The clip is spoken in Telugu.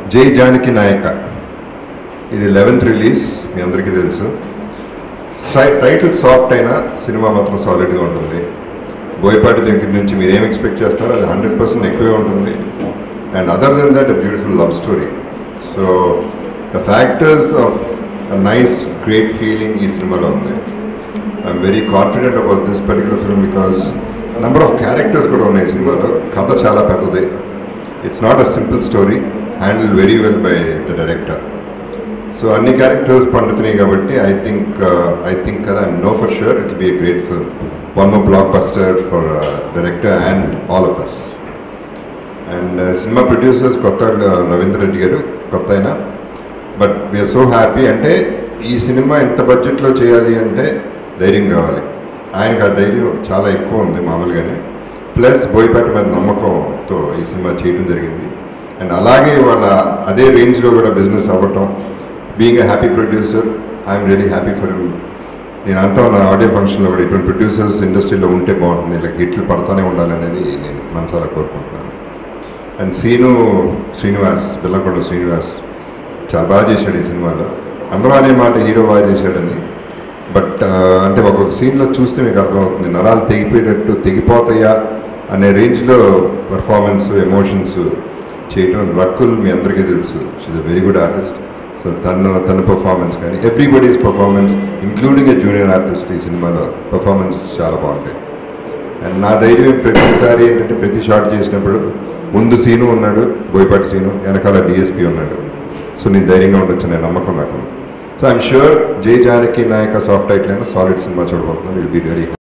జై జానకి నాయక ఇది లెవెన్త్ రిలీజ్ మీ అందరికీ తెలుసు సై టైటిల్ సాఫ్ట్ అయినా సినిమా మాత్రం సాలిడ్గా ఉంటుంది బోయపాటి దగ్గర నుంచి మీరు ఏం ఎక్స్పెక్ట్ చేస్తారో అది హండ్రెడ్ పర్సెంట్ ఎక్కువే ఉంటుంది and other then that beautiful love story so the factors of nice great feeling ఈ సినిమాలో ఉంది I'm very confident about this particular film because number of characters కూడా ఉన్నాయి ఈ సినిమాలో కథ చాలా పెద్దది it's not a simple story handle very well by the director so అన్ని క్యారెక్టర్స్ పండుతున్నాయి కాబట్టి ఐ థింక్ ఐ థింక్ కదా I know for sure it be a great film one more block buster for director and all of us and cinema producers కొత్త రవీంద్ర రెడ్డి గారు కొత్త అయినా బట్ వీఆర్ సో హ్యాపీ అంటే ఈ సినిమా ఇంత బడ్జెట్లో చేయాలి అంటే ధైర్యం కావాలి ఆయనకు ఆ ధైర్యం చాలా ఎక్కువ ఉంది మామూలుగానే ప్లస్ బోయపాటి మీద నమ్మకంతో ఈ సినిమా చేయడం జరిగింది అండ్ అలాగే వాళ్ళ అదే రేంజ్లో కూడా బిజినెస్ అవ్వటం being a happy producer I'm really happy for him నేను అంటా నా ఆడియో ఫంక్షన్లో కూడా ఇటువంటి ప్రొడ్యూసర్స్ ఇండస్ట్రీలో ఉంటే బాగుంటుంది ఇలా హిట్లు పడతానే ఉండాలనేది నేను మనసారా కోరుకుంటున్నాను అండ్ సీను శ్రీనివాస్ పిల్లకొండ శ్రీనివాస్ చాలా బాగా చేశాడు ఈ సినిమాలో అందరూ అనే మాట హీరో బాగా చేశాడని బట్ అంటే ఒక్కొక్క సీన్లో చూస్తే మీకు అర్థమవుతుంది నరాలు తెగిపోయేటట్టు తెగిపోతాయా అనే రేంజ్లో పర్ఫార్మెన్స్ ఎమోషన్స్ చేయడం రక్కుల్ మీ అందరికీ తెలుసు she's a very good artist so తను తన పర్ఫార్మెన్స్ కానీ everybody's performance including a junior artist ఈ సినిమాలో పర్ఫార్మెన్స్ చాలా బాగుంటాయి అండ్ నా ధైర్యం ప్రతిసారి ఏంటంటే ప్రతి షాట్ చేసినప్పుడు ముందు సీను ఉన్నాడు బోయపాటి సీను వెనకాల డిఎస్పీ ఉన్నాడు సో నేను ధైర్యంగా ఉండొచ్చు నేను నమ్మకం నాకు so I'm sure Jai Janaki Nayaka soft title అయినా సాలిడ్ సినిమా చూడబోతున్నాను విల్ బీ వెరీ